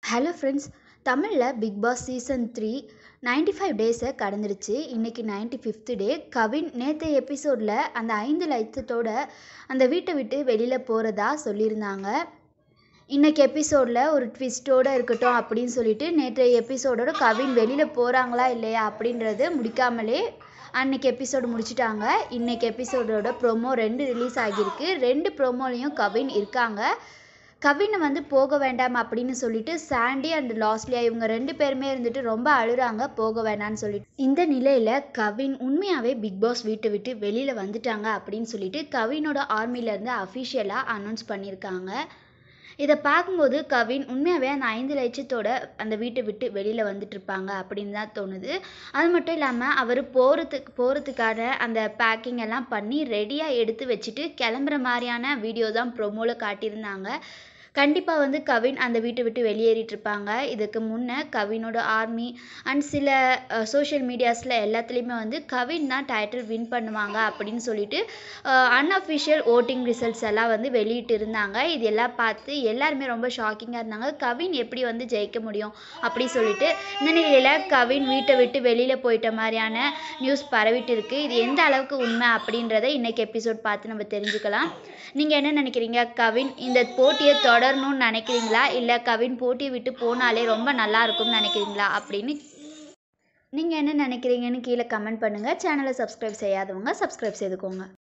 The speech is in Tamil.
ஹலோ ஃப்ரெண்ட்ஸ் தமிழில் Bigg Boss season three ninety five டேஸை கடந்துருச்சு இன்றைக்கி நைன்டி ஃபிஃப்த்து டே கவின் நேற்று எபிசோடில் அந்த ஐந்து லட்சத்தோட அந்த வீட்டை விட்டு வெளியில் போகிறதா சொல்லியிருந்தாங்க இன்றைக்கி எபிசோடில் ஒரு ட்விஸ்ட்டோடு இருக்கட்டும் அப்படின்னு சொல்லிட்டு நேற்று எபிசோடோட கவின் வெளியில் போகிறாங்களா இல்லையா அப்படின்றது முடிக்காமலே அன்னைக்கு எபிசோடு முடிச்சிட்டாங்க இன்றைக்கி எபிசோடோட ப்ரோமோ ரெண்டு ரிலீஸ் ஆகியிருக்கு ரெண்டு ப்ரோமோலையும் கவின் இருக்காங்க கவினை வந்து போக வேண்டாம் அப்படின்னு சொல்லிட்டு சாண்டி அண்ட் லாஸ்லியா இவங்க ரெண்டு பேருமே இருந்துட்டு ரொம்ப அழுறாங்க போக வேண்டாம்னு சொல்லிட்டு இந்த நிலையில் கவின் உண்மையாகவே பிக் பாஸ் வீட்டை விட்டு வெளியில் வந்துட்டாங்க அப்படின்னு சொல்லிட்டு கவினோட ஆர்மிலேருந்து அஃபிஷியலாக அனௌன்ஸ் பண்ணியிருக்காங்க இதை பார்க்கும்போது கவின் உண்மையாகவே அந்த ஐந்து லட்சத்தோட அந்த வீட்டை விட்டு வெளியில் வந்துட்டு இருப்பாங்க அப்படின்னு தான் தோணுது அது மட்டும் இல்லாமல் அவர் போகிறதுக்கு போகிறதுக்கான அந்த பேக்கிங் எல்லாம் பண்ணி ரெடியாக எடுத்து வச்சுட்டு கிளம்புற மாதிரியான வீடியோ தான் ப்ரொமோவில் காட்டியிருந்தாங்க கண்டிப்பாக வந்து கவின் அந்த வீட்டை விட்டு வெளியேறிட்டு இருப்பாங்க இதுக்கு முன்னே கவினோட ஆர்மி அண்ட் சில சோஷியல் மீடியாஸில் எல்லாத்துலேயுமே வந்து கவின் தான் டைட்டில் வின் பண்ணுவாங்க அப்படின்னு சொல்லிட்டு அன்அஃபிஷியல் ஓட்டிங் ரிசல்ட்ஸ் எல்லாம் வந்து வெளியிட்டு இருந்தாங்க இது எல்லாம் பார்த்து எல்லாருமே ரொம்ப ஷாக்கிங்காக இருந்தாங்க கவின் எப்படி வந்து ஜெயிக்க முடியும் அப்படி சொல்லிட்டு இந்த நிலையில் கவின் வீட்டை விட்டு வெளியில் போயிட்ட மாதிரியான நியூஸ் பரவிட்டு இருக்கு இது எந்த அளவுக்கு உண்மை அப்படின்றத இன்னைக்கு எபிசோட் பார்த்து நம்ம தெரிஞ்சுக்கலாம் நீங்கள் என்ன நினைக்கிறீங்க கவின் இந்த போட்டியை தொடரணும்னு நினைக்கிறீங்களா இல்லை கவின் போட்டியை விட்டு போனாலே ரொம்ப நல்லா இருக்கும்னு நினைக்கிறீங்களா அப்படின்னு நீங்கள் என்ன நினைக்கிறீங்கன்னு கீழே கமெண்ட் பண்ணுங்கள் சேனலை சப்ஸ்கிரைப் செய்யாதவங்க சப்ஸ்கிரைப் செய்துக்கோங்க